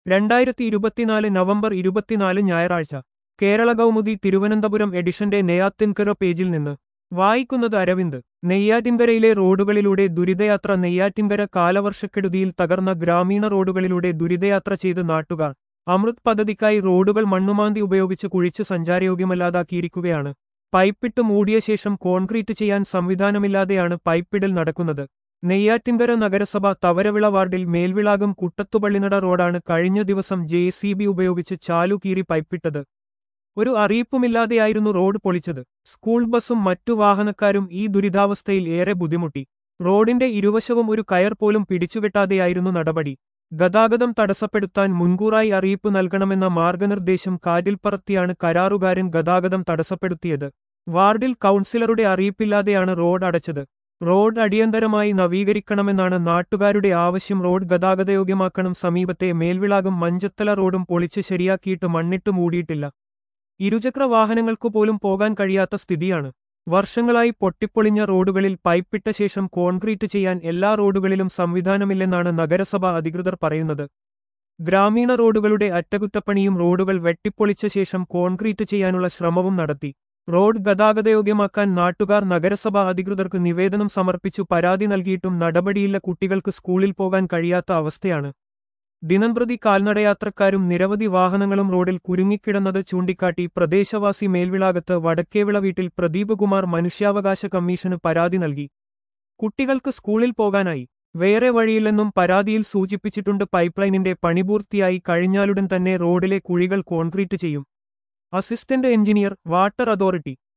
രണ്ടായിരത്തി ഇരുപത്തിനാല് നവംബർ ഇരുപത്തിനാല് ഞായറാഴ്ച കേരള കൗമുദി തിരുവനന്തപുരം എഡിഷന്റെ നെയ്യാത്തിൻകര പേജിൽ നിന്ന് വായിക്കുന്നത് അരവിന്ദ് നെയ്യാറ്റിൻകരയിലെ റോഡുകളിലൂടെ ദുരിതയാത്ര നെയ്യാറ്റിൻകര കാലവർഷക്കെടുതിയിൽ തകർന്ന ഗ്രാമീണ റോഡുകളിലൂടെ ദുരിതയാത്ര ചെയ്ത് നാട്ടുകാർ അമൃത് പദ്ധതിക്കായി റോഡുകൾ മണ്ണുമാന്തി ഉപയോഗിച്ച് കുഴിച്ച് സഞ്ചാരയോഗ്യമല്ലാതാക്കിയിരിക്കുകയാണ് പൈപ്പിട്ട് മൂടിയ ശേഷം കോൺക്രീറ്റ് ചെയ്യാൻ സംവിധാനമില്ലാതെയാണ് പൈപ്പിടൽ നടക്കുന്നത് നെയ്യാറ്റിൻകര നഗരസഭ തവരവിള വാർഡിൽ മേൽവിളാകം കുട്ടത്തുപള്ളിനട റോഡാണ് കഴിഞ്ഞ ദിവസം ജെ ഉപയോഗിച്ച് ചാലുകീറി പൈപ്പിട്ടത് ഒരു അറിയിപ്പുമില്ലാതെയായിരുന്നു റോഡ് പൊളിച്ചത് സ്കൂൾ ബസ്സും മറ്റു വാഹനക്കാരും ഈ ദുരിതാവസ്ഥയിൽ ഏറെ ബുദ്ധിമുട്ടി റോഡിന്റെ ഇരുവശവും ഒരു കയർ പോലും പിടിച്ചുകെട്ടാതെയായിരുന്നു നടപടി ഗതാഗതം തടസ്സപ്പെടുത്താൻ മുൻകൂറായി അറിയിപ്പ് നൽകണമെന്ന മാർഗനിർദ്ദേശം കാറ്റിൽ പറത്തിയാണ് കരാറുകാരൻ ഗതാഗതം തടസ്സപ്പെടുത്തിയത് വാർഡിൽ കൗൺസിലറുടെ അറിയിപ്പില്ലാതെയാണ് റോഡ് അടച്ചത് റോഡ് അടിയന്തരമായി നവീകരിക്കണമെന്നാണ് നാട്ടുകാരുടെ ആവശ്യം റോഡ് ഗതാഗതയോഗ്യമാക്കണം സമീപത്തെ മേൽവിളാകം മഞ്ചത്തല റോഡും പൊളിച്ച് ശരിയാക്കിയിട്ട് മണ്ണിട്ട് മൂടിയിട്ടില്ല ഇരുചക്ര വാഹനങ്ങൾക്കു പോലും പോകാൻ കഴിയാത്ത സ്ഥിതിയാണ് വർഷങ്ങളായി പൊട്ടിപ്പൊളിഞ്ഞ റോഡുകളിൽ പൈപ്പിട്ട ശേഷം കോൺക്രീറ്റ് ചെയ്യാൻ എല്ലാ റോഡുകളിലും സംവിധാനമില്ലെന്നാണ് നഗരസഭ അധികൃതർ പറയുന്നത് ഗ്രാമീണ റോഡുകളുടെ അറ്റകുറ്റപ്പണിയും റോഡുകൾ വെട്ടിപ്പൊളിച്ച ശേഷം കോൺക്രീറ്റ് ചെയ്യാനുള്ള ശ്രമവും നടത്തി റോഡ് ഗതാഗതയോഗ്യമാക്കാൻ നാട്ടുകാർ നഗരസഭ അധികൃതർക്ക് നിവേദനം സമർപ്പിച്ചു പരാതി നൽകിയിട്ടും നടപടിയില്ല കുട്ടികൾക്ക് സ്കൂളിൽ പോകാൻ കഴിയാത്ത അവസ്ഥയാണ് ദിനംപ്രതി കാൽനടയാത്രക്കാരും നിരവധി വാഹനങ്ങളും റോഡിൽ കുരുങ്ങിക്കിടന്നത് ചൂണ്ടിക്കാട്ടി പ്രദേശവാസി മേൽവിളാകത്ത് വടക്കേവിള വീട്ടിൽ പ്രദീപ് കുമാർ മനുഷ്യാവകാശ കമ്മീഷന് പരാതി നൽകി കുട്ടികൾക്ക് സ്കൂളിൽ പോകാനായി വേറെ വഴിയില്ലെന്നും പരാതിയിൽ സൂചിപ്പിച്ചിട്ടുണ്ട് പൈപ്പ്ലൈനിന്റെ പണിപൂർത്തിയായി കഴിഞ്ഞാലുടൻ തന്നെ റോഡിലെ കുഴികൾ കോൺക്രീറ്റ് ചെയ്യും അസിസ്റ്റന്റ് എഞ്ചിനീയർ വാട്ടർ അതോറിറ്റി